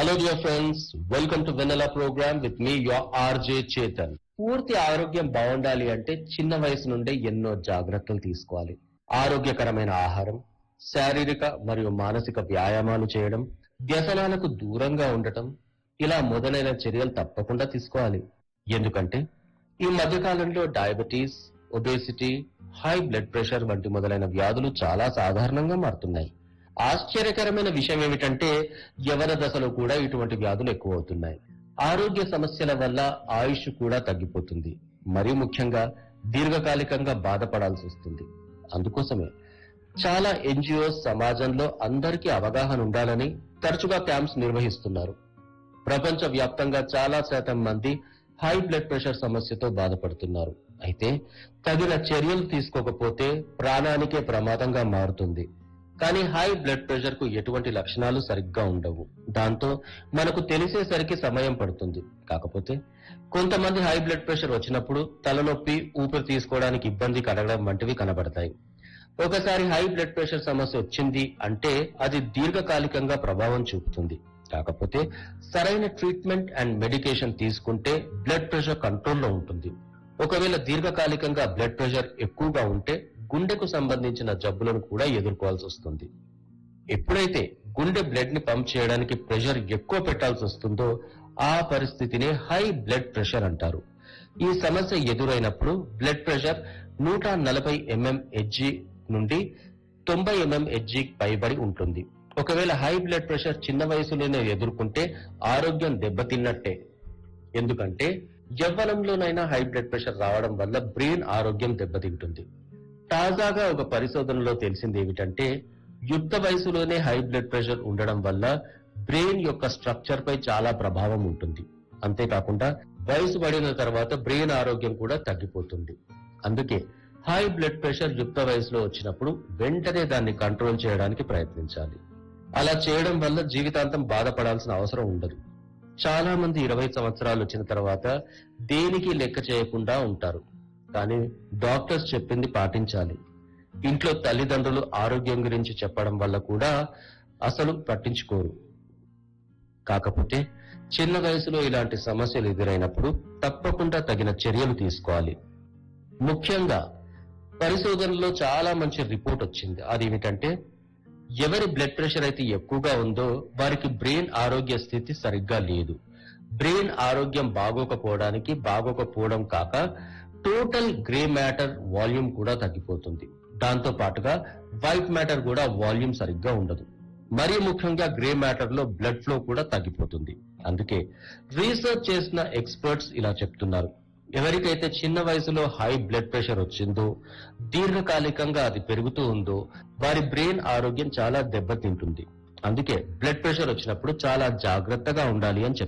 Hello dear friends, welcome to Vanilla program with me your RJ Chetan. పూర్తి ఆరోగ్యం బాగుండాలి అంటే చిన్న వయసు నుండే ఎన్నో జాగ్రత్తలు తీసుకోవాలి ఆరోగ్యకరమైన ఆహారం శారీరక మరియు మానసిక వ్యాయామాలు చేయడం వ్యసనాలకు దూరంగా ఉండటం ఇలా మొదలైన చర్యలు తప్పకుండా తీసుకోవాలి ఎందుకంటే ఈ మధ్యకాలంలో diabetes obesity high blood pressure వంటి మొదలైన వ్యాధులు చాలా సాధారణంగా మారుతున్నాయి ఆశ్చర్యకరమైన విషయం ఏమిటంటే యవన దశలో కూడా ఇటువంటి వ్యాధులు ఎక్కువ అవుతున్నాయి ఆరోగ్య సమస్యల వల్ల ఆయుష్ కూడా తగ్గిపోతుంది మరీ ముఖ్యంగా దీర్ఘకాలికంగా బాధపడాల్సి వస్తుంది అందుకోసమే చాలా ఎన్జిఓస్ సమాజంలో అందరికీ అవగాహన ఉండాలని తరచుగా క్యాంప్స్ నిర్వహిస్తున్నారు ప్రపంచ వ్యాప్తంగా చాలా శాతం మంది హై బ్లడ్ ప్రెషర్ సమస్యతో బాధపడుతున్నారు అయితే తగిన చర్యలు తీసుకోకపోతే ప్రాణానికే ప్రమాదంగా మారుతుంది కానీ హై బ్లడ్ ప్రెషర్ కు ఎటువంటి లక్షణాలు సరిగ్గా ఉండవు దాంతో మనకు తెలిసేసరికి సమయం పడుతుంది కాకపోతే కొంతమంది హై బ్లడ్ ప్రెషర్ వచ్చినప్పుడు తలనొప్పి ఊపిరి తీసుకోవడానికి ఇబ్బంది కలగడం వంటివి కనబడతాయి ఒకసారి హై బ్లడ్ ప్రెషర్ సమస్య వచ్చింది అంటే అది దీర్ఘకాలికంగా ప్రభావం చూపుతుంది కాకపోతే సరైన ట్రీట్మెంట్ అండ్ మెడికేషన్ తీసుకుంటే బ్లడ్ ప్రెషర్ కంట్రోల్లో ఉంటుంది ఒకవేళ దీర్ఘకాలికంగా బ్లడ్ ప్రెషర్ ఎక్కువగా ఉంటే గుండెకు సంబంధించిన జబ్బులను కూడా ఎదుర్కోవాల్సి వస్తుంది ఎప్పుడైతే గుండె బ్లడ్ ని పంప్ చేయడానికి ప్రెషర్ ఎక్కువ పెట్టాల్సి వస్తుందో ఆ పరిస్థితినే హై బ్లడ్ ప్రెషర్ అంటారు ఈ సమస్య ఎదురైనప్పుడు బ్లడ్ ప్రెషర్ నూట నలభై ఎంఎం హెచ్జి నుండి తొంభై ఎంఎం హెచ్జి పైబడి ఉంటుంది ఒకవేళ హై బ్లడ్ ప్రెషర్ చిన్న వయసులోనే ఎదుర్కొంటే ఆరోగ్యం దెబ్బతిన్నట్టే ఎందుకంటే యవ్వనంలోనైనా హై బ్లడ్ ప్రెషర్ రావడం వల్ల బ్రెయిన్ ఆరోగ్యం దెబ్బతింటుంది తాజాగా ఒక పరిశోధనలో తెలిసింది ఏమిటంటే యుక్త వయసులోనే హై బ్లడ్ ప్రెషర్ ఉండడం వల్ల బ్రెయిన్ యొక్క స్ట్రక్చర్ పై చాలా ప్రభావం ఉంటుంది అంతేకాకుండా వయసు పడిన తర్వాత బ్రెయిన్ ఆరోగ్యం కూడా తగ్గిపోతుంది అందుకే హై బ్లడ్ ప్రెషర్ యుక్త వయసులో వచ్చినప్పుడు వెంటనే దాన్ని కంట్రోల్ చేయడానికి ప్రయత్నించాలి అలా చేయడం వల్ల జీవితాంతం బాధపడాల్సిన అవసరం ఉండదు చాలా మంది ఇరవై సంవత్సరాలు వచ్చిన తర్వాత దేనికి లెక్క చేయకుండా ఉంటారు కానీ డాక్టర్స్ చెప్పింది పాటించాలి ఇంట్లో తల్లిదండ్రులు ఆరోగ్యం గురించి చెప్పడం వల్ల కూడా అసలు పట్టించుకోరు కాకపోతే చిన్న వయసులో ఇలాంటి సమస్యలు ఎదురైనప్పుడు తప్పకుండా తగిన చర్యలు తీసుకోవాలి ముఖ్యంగా పరిశోధనలో చాలా మంచి రిపోర్ట్ వచ్చింది అదేమిటంటే ఎవరి బ్లడ్ ప్రెషర్ అయితే ఎక్కువగా ఉందో వారికి బ్రెయిన్ ఆరోగ్య స్థితి సరిగ్గా లేదు బ్రెయిన్ ఆరోగ్యం బాగోకపోవడానికి బాగోకపోవడం కాక టోటల్ గ్రే మ్యాటర్ వాల్యూమ్ కూడా తగ్గిపోతుంది దాంతో పాటుగా వైట్ మ్యాటర్ కూడా వాల్యూమ్ సరిగ్గా ఉండదు మరీ ముఖ్యంగా గ్రే మ్యాటర్ లో బ్లడ్ ఫ్లో కూడా తగ్గిపోతుంది అందుకే రీసెర్చ్ చేసిన ఎక్స్పర్ట్స్ ఇలా చెప్తున్నారు ఎవరికైతే చిన్న వయసులో హై బ్లడ్ ప్రెషర్ వచ్చిందో దీర్ఘకాలికంగా అది పెరుగుతూ ఉందో వారి బ్రెయిన్ ఆరోగ్యం చాలా దెబ్బతింటుంది అందుకే బ్లడ్ ప్రెషర్ వచ్చినప్పుడు చాలా జాగ్రత్తగా ఉండాలి అని చెప్తున్నారు